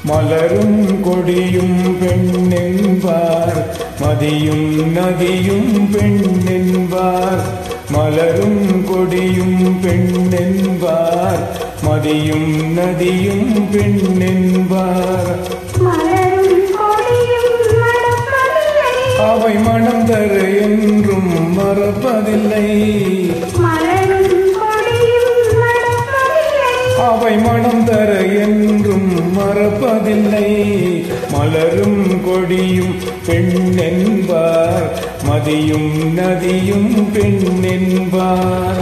மலரும் கொடியும் பெண்ணென்பார் மதியும் நதியும் பெண்ணென்பார் மலரும் கொடியும் பெண்ணென்பார் மதியும் நதியும் பெண்ணென்பார் மலரும் கொடியும் மணப்பதில்லை அவை மனம் தர என்றும் மறப்பதில்லை மலரும் கொடியும் மணப்பதில்லை அவை மனம் தர என்றும் மறப்பதில்லை மலரும் கொடியும் பெண்ணென்பார் மதியும் நதியும் பெண்ணென்பார்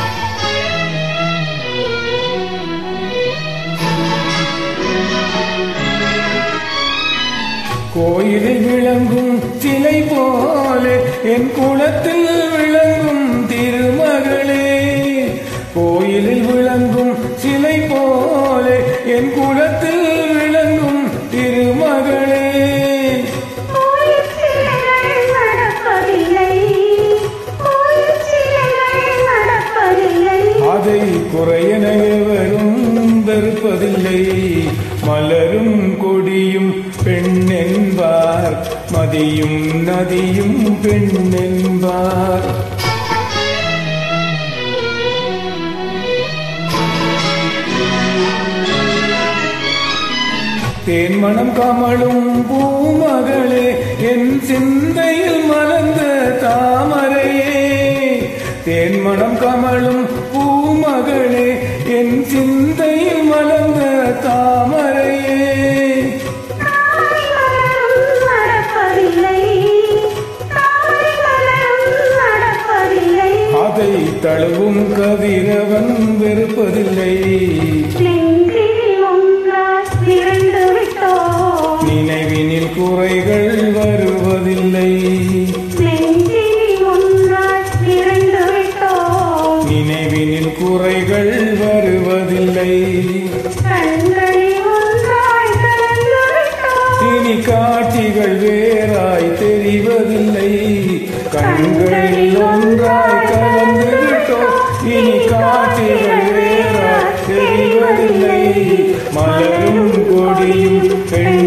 கோயிலில் விளங்கும் சிலை போல என் குளத்தில் விளங்கும் திருமகளே கோயிலில் விளங்கும் சிலை போல என் குளத்தில் விளங்கும் திருமகளே கோயில் சிலைகள் நடப்பதில்லை கோயில் சிலைகள் நடப்பதில்லை அதை குறையென எவரும் வெறுப்பதில்லை மலரும் கொடியும் பெண்ணென்பார் மதியும் நதியும் பெண்ணென்பார் தேன்மணம் கமழும் பூமகளே என் சிந்தையில் மலர்ந்த தாமரையே தேன்மணம் கமழும் பூமகளே என் சிந்தையில் மலர்ந்த தாமரையே தாமரை மலரும் நடப்பதில்லை தாமரை மலரும் நடப்பதில்லை அதை தழுவும் கதிரவன் வெறுப்பதில்லை நெஞ்சில் ஒன்றாய் இரண்டு விட்டோம் நினைவினில் குறைகள் வருவதில்லை நெஞ்சில் ஒன்றாய் இரண்டு விட்டோம் நினைவினில் குறைகள் வருவதில்லை கண்களில் ஒன்றாய் கலந்து விட்டோம் இனி காட்சிகள் வேறாய் தெரிவதில்லை கண்களில் ஒன்றாய் கலந்து விட்டோம் இனி காட்சிகள் வேறாய் தெரிவதில்லை மலரும் கொடியும் பெண்